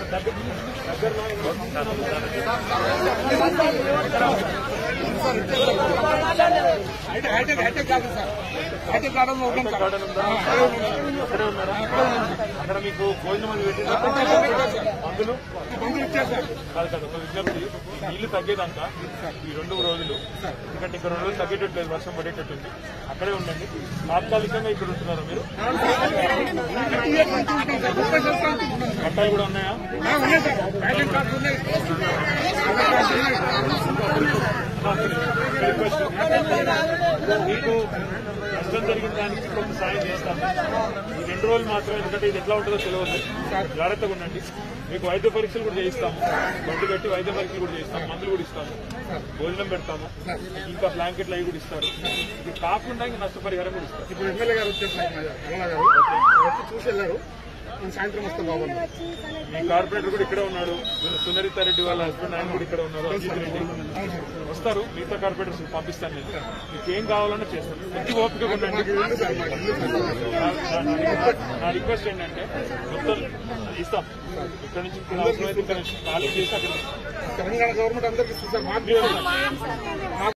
hitech hitech కాదు sir hitech garden open sir garden ఉందా అక్కడే ఉన్నారా అక్కడ మీకు భోజనం అది పెట్టిందా మందులు మందులు ఇచ్చారు సార్ కాదు కాదు ఒక విజ్ఞప్తి నీళ్లు తగ్గేదాకా ఈ రెండు రోజులు ఎందుకంటే ఇంకా రెండు రోజులు తగ్గేటట్టు లేదు వర్షం పడేటట్టుంది అక్కడే ఉండండి తాత్కాలికంగా ఇక్కడ ఉంటున్నారా మీరు థర్టీ ఇయర్స్ నుంచి ఉంటాం సార్ ముప్పై సంవత్సరాల నుంచి ఉన్నాం సార్ పట్టాలు కూడా ఉన్నాయా ఆ, ఉన్నాయి సార్ హైటెక్ కార్డు ఉన్నాయి రిక్వెస్ట్ మీకు నష్టం జరిగిన దానికి కొంత సాయం చేస్తాను ఈ రెండు రోజులు మాత్రం ఎందుకంటే ఇది ఎట్లా ఉంటుందో తెలియదు జాగ్రత్తగా ఉండండి మీకు వైద్య పరీక్షలు కూడా చేయిస్తాము బండి పెట్టి వైద్య పరీక్షలు కూడా చేయిస్తాము మందులు కూడా ఇస్తాము భోజనం పెడతాము ఇంకా బ్లాంకెట్లు అవి కూడా ఇస్తారు ఇది కాకుండా ఇంకా నష్టపరిహారం కూడా ఇస్తారు ఇప్పుడు ఎమ్మెల్యే గారు వచ్చారు సార్ మా రమణ గారు వచ్చి చూసి వెళ్ళారు నేను సాయంత్రం వస్తాం బాబు మీ కార్పొరేటర్ కూడా ఇక్కడే ఉన్నాడు వీళ్ళ సునరిత రెడ్డి వాళ్ళ హస్బెండ్ ఆయన కూడా ఇక్కడ ఉన్నారు అజిత్ రెడ్డి వస్తారు మిగతా కార్పొరేటర్స్ పంపిస్తాను నేను మీకు ఏం కావాలన్నా చేస్తాను మంచి ఓపిక ఉండండి నా- నా- నా రిక్వెస్ట్ ఏంటంటే మొత్తం ఇస్తాం ఇక్కడ నుంచి ఇక్కడ అవసరమైతే ఇక్కడ నుంచి ఖాళీ చేసి అక్కడ తెలంగాణ గవర్నమెంట్ అందరికీ ఇస్తుంది సార్ మాకు